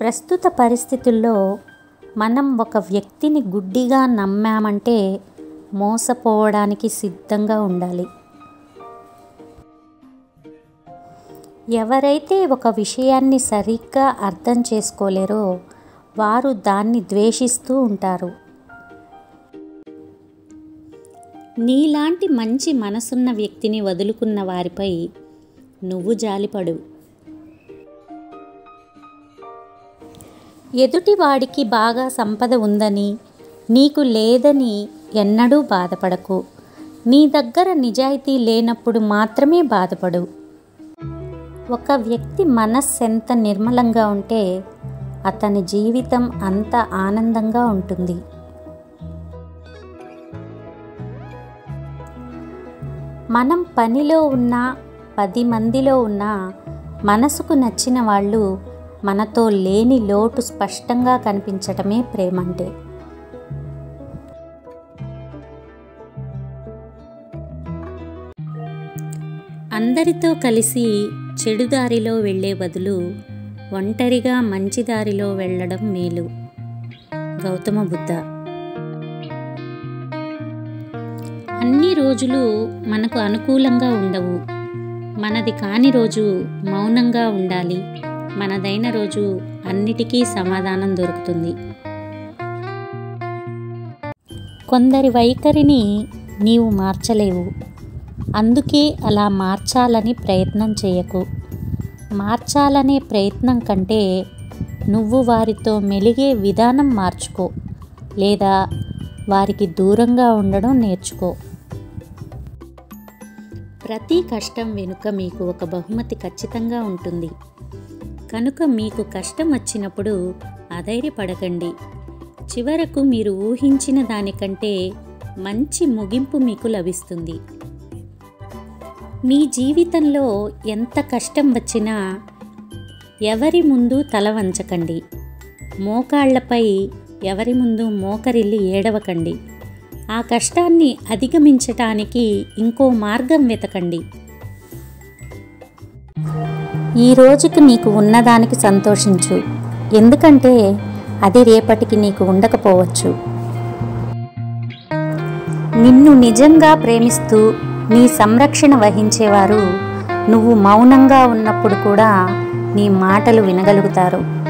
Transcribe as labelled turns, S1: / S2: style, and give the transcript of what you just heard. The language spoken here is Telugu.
S1: ప్రస్తుత పరిస్థితుల్లో మనం ఒక వ్యక్తిని గుడ్డిగా నమ్మామంటే మోసపోవడానికి సిద్ధంగా ఉండాలి ఎవరైతే ఒక విషయాన్ని సరిగ్గా అర్థం చేసుకోలేరో వారు దాన్ని ద్వేషిస్తూ ఉంటారు నీలాంటి మంచి మనసున్న వ్యక్తిని వదులుకున్న వారిపై నువ్వు జాలిపడు ఎదుటివాడికి బాగా సంపద ఉందని నీకు లేదని ఎన్నడూ బాధపడకు నీ దగ్గర నిజాయితీ లేనప్పుడు మాత్రమే బాధపడు ఒక వ్యక్తి మనస్సెంత నిర్మలంగా ఉంటే అతని జీవితం అంత ఆనందంగా ఉంటుంది మనం పనిలో ఉన్న పది మందిలో ఉన్న మనసుకు నచ్చిన వాళ్ళు మనతో లేని లోటు స్పష్టంగా కనిపించటమే ప్రేమంటే అందరితో కలిసి చెడు దారిలో వెళ్ళే బదులు ఒంటరిగా మంచి దారిలో వెళ్ళడం మేలు గౌతమ బుద్ధ అన్ని రోజులు మనకు అనుకూలంగా ఉండవు మనది కాని రోజు మౌనంగా ఉండాలి మనదైన రోజు అన్నిటికీ సమాధానం దొరుకుతుంది కొందరి వైఖరిని నీవు మార్చలేవు అందుకే అలా మార్చాలని ప్రయత్నం చేయకు మార్చాలనే ప్రయత్నం కంటే నువ్వు వారితో మెలిగే విధానం మార్చుకో లేదా వారికి దూరంగా ఉండడం నేర్చుకో ప్రతి కష్టం వెనుక మీకు ఒక బహుమతి ఖచ్చితంగా ఉంటుంది కనుక మీకు కష్టం వచ్చినప్పుడు అధైర్యపడకండి చివరకు మీరు ఊహించిన దానికంటే మంచి ముగింపు మీకు లభిస్తుంది మీ జీవితంలో ఎంత కష్టం వచ్చినా ఎవరి ముందు తల వంచకండి మోకాళ్లపై ఎవరి ముందు మోకరిల్లి ఏడవకండి ఆ కష్టాన్ని అధిగమించటానికి ఇంకో మార్గం వెతకండి ఈ రోజుకి నీకు ఉన్నదానికి సంతోషించు ఎందుకంటే అది రేపటికి నీకు ఉండకపోవచ్చు నిన్ను నిజంగా ప్రేమిస్తూ నీ సంరక్షణ వహించేవారు నువ్వు మౌనంగా ఉన్నప్పుడు కూడా నీ మాటలు వినగలుగుతారు